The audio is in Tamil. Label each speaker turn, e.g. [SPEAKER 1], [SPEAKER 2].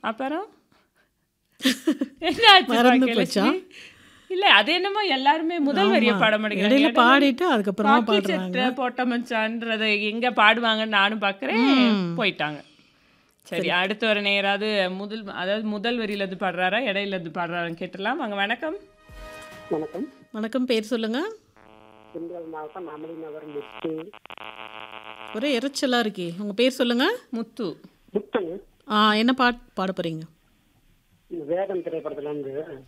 [SPEAKER 1] அப்புறம் என்னாச்சு
[SPEAKER 2] மறந்து
[SPEAKER 1] பாக்கியலட்சுமி?
[SPEAKER 2] போச்சா?
[SPEAKER 1] இல்ல அது என்னமோ எல்லாருமே முதல் வரிய
[SPEAKER 2] ஆமா.
[SPEAKER 1] பாட
[SPEAKER 2] இடையில
[SPEAKER 1] மாட்டேங்கிறாங்க
[SPEAKER 2] பாடிட்டு அதுக்கப்புறமா
[SPEAKER 1] பாக்கெட்
[SPEAKER 2] பாடுறாங்க
[SPEAKER 1] செட்டை போட்ட மச்சான்றதை எங்க பாடுவாங்கன்னு நானும் பார்க்கறேன்
[SPEAKER 2] ம்.
[SPEAKER 1] போயிட்டாங்க சரி அடுத்து வர நேராவது முதல் அதாவது முதல் வரியில இருந்து பாடுறாரா இடையில இருந்து பாடுறாரான்னு கேட்டுடலாம் வாங்க வணக்கம்
[SPEAKER 3] வணக்கம்
[SPEAKER 2] வணக்கம் பேர் சொல்லுங்க
[SPEAKER 3] திண்டுக்கல் மாவட்டம் அமளி நகர் முத்து
[SPEAKER 2] ஒரே இறைச்சலா இருக்கே உங்க பேர் சொல்லுங்க
[SPEAKER 1] முத்து
[SPEAKER 3] முத்துங்க
[SPEAKER 2] ஆ என்ன பாட் பாட போறீங்க
[SPEAKER 3] இந்த வேதம் திரைப்படத்துல இருந்து